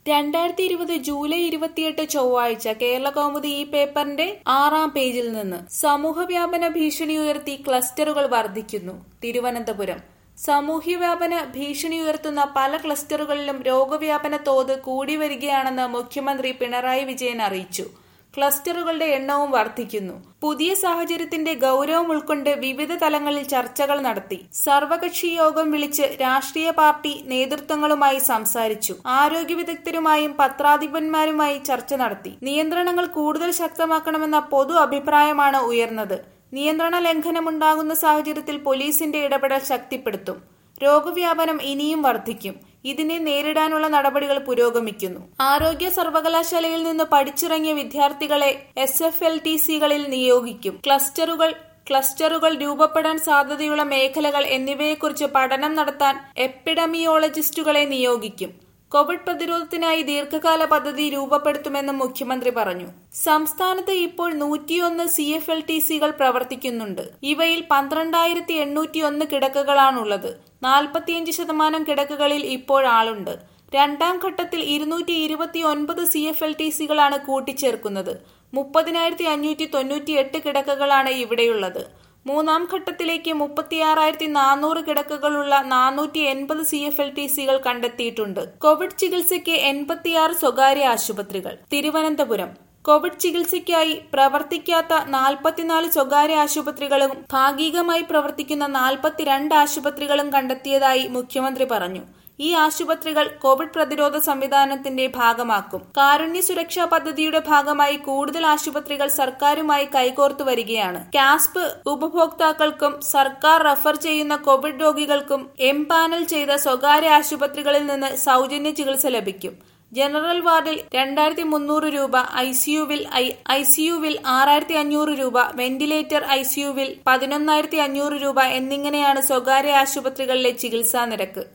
രണ്ടായിരത്തി ഇരുപത് ജൂലൈ ഇരുപത്തിയെട്ട് ചൊവ്വാഴ്ച കേരള കൗമുദി ഈ പേപ്പറിന്റെ ആറാം പേജിൽ നിന്ന് സമൂഹവ്യാപന ഭീഷണി ഉയർത്തി ക്ലസ്റ്ററുകൾ വർദ്ധിക്കുന്നു തിരുവനന്തപുരം സമൂഹ്യവ്യാപന ഭീഷണി ഉയർത്തുന്ന പല ക്ലസ്റ്ററുകളിലും രോഗവ്യാപന തോത് കൂടി വരികയാണെന്ന് മുഖ്യമന്ത്രി പിണറായി വിജയൻ അറിയിച്ചു ക്ലസ്റ്ററുകളുടെ എണ്ണവും വർദ്ധിക്കുന്നു പുതിയ സാഹചര്യത്തിന്റെ ഗൗരവം ഉൾക്കൊണ്ട് വിവിധ തലങ്ങളിൽ ചർച്ചകൾ നടത്തി സർവകക്ഷി യോഗം വിളിച്ച് രാഷ്ട്രീയ പാർട്ടി നേതൃത്വങ്ങളുമായി സംസാരിച്ചു ആരോഗ്യ വിദഗ്ധരുമായും പത്രാധിപന്മാരുമായി ചർച്ച നടത്തി നിയന്ത്രണങ്ങൾ കൂടുതൽ ശക്തമാക്കണമെന്ന പൊതു അഭിപ്രായമാണ് ഉയർന്നത് നിയന്ത്രണ ലംഘനമുണ്ടാകുന്ന സാഹചര്യത്തിൽ പോലീസിന്റെ ഇടപെടൽ ശക്തിപ്പെടുത്തും രോഗവ്യാപനം ഇനിയും വർദ്ധിക്കും ഇതിനെ നേരിടാനുള്ള നടപടികൾ പുരോഗമിക്കുന്നു ആരോഗ്യ സർവകലാശാലയിൽ നിന്ന് പഠിച്ചിറങ്ങിയ വിദ്യാർത്ഥികളെ എസ് എഫ് എൽ ടി സികളിൽ നിയോഗിക്കും ക്ലസ്റ്ററുകൾ ക്ലസ്റ്ററുകൾ രൂപപ്പെടാൻ സാധ്യതയുള്ള മേഖലകൾ എന്നിവയെക്കുറിച്ച് പഠനം നടത്താൻ എപ്പിഡമിയോളജിസ്റ്റുകളെ നിയോഗിക്കും കോവിഡ് പ്രതിരോധത്തിനായി ദീർഘകാല പദ്ധതി രൂപപ്പെടുത്തുമെന്നും മുഖ്യമന്ത്രി പറഞ്ഞു സംസ്ഥാനത്ത് ഇപ്പോൾ നൂറ്റിയൊന്ന് സി എഫ് എൽ ടി സികൾ പ്രവർത്തിക്കുന്നുണ്ട് ഇവയിൽ പന്ത്രണ്ടായിരത്തി എണ്ണൂറ്റിയൊന്ന് കിടക്കകളാണുള്ളത് നാൽപ്പത്തിയഞ്ച് ശതമാനം കിടക്കകളിൽ ഇപ്പോൾ ആളുണ്ട് രണ്ടാം ഘട്ടത്തിൽ ഇരുന്നൂറ്റി ഇരുപത്തി ഒൻപത് സി എഫ് എൽ ടി സികളാണ് കൂട്ടിച്ചേർക്കുന്നത് മുപ്പതിനായിരത്തി അഞ്ഞൂറ്റി തൊണ്ണൂറ്റി എട്ട് കിടക്കകളാണ് ഇവിടെയുള്ളത് മൂന്നാം ഘട്ടത്തിലേക്ക് മുപ്പത്തിയാറായിരത്തി നാനൂറ് കിടക്കകളുള്ള നാനൂറ്റി എൺപത് സി എഫ് എൽ ടി സികൾ കണ്ടെത്തിയിട്ടുണ്ട് കോവിഡ് ചികിത്സയ്ക്ക് എൺപത്തിയാറ് സ്വകാര്യ ആശുപത്രികൾ തിരുവനന്തപുരം കോവിഡ് ചികിത്സയ്ക്കായി പ്രവർത്തിക്കാത്ത നാൽപ്പത്തിനാല് സ്വകാര്യ ആശുപത്രികളും ഭാഗികമായി പ്രവർത്തിക്കുന്ന നാൽപ്പത്തിരണ്ട് ആശുപത്രികളും കണ്ടെത്തിയതായി മുഖ്യമന്ത്രി പറഞ്ഞു ഈ ആശുപത്രികൾ കോവിഡ് പ്രതിരോധ സംവിധാനത്തിന്റെ ഭാഗമാക്കും കാരുണ്യ സുരക്ഷാ പദ്ധതിയുടെ ഭാഗമായി കൂടുതൽ ആശുപത്രികൾ സർക്കാരുമായി കൈകോർത്തു വരികയാണ് കാസ്പ് ഉപഭോക്താക്കൾക്കും സർക്കാർ റഫർ ചെയ്യുന്ന കോവിഡ് രോഗികൾക്കും എം പാനൽ ചെയ്ത സ്വകാര്യ ആശുപത്രികളിൽ നിന്ന് സൗജന്യ ചികിത്സ ലഭിക്കും ജനറൽ വാർഡിൽ രണ്ടായിരത്തി മുന്നൂറ് രൂപ ഐസിയുവിൽ ഐസിയുവിൽ ആറായിരത്തി അഞ്ഞൂറ് രൂപ വെന്റിലേറ്റർ ഐസിയുവിൽ പതിനൊന്നായിരത്തി അഞ്ഞൂറ് രൂപ എന്നിങ്ങനെയാണ് സ്വകാര്യ ആശുപത്രികളിലെ ചികിത്സാ നിരക്ക്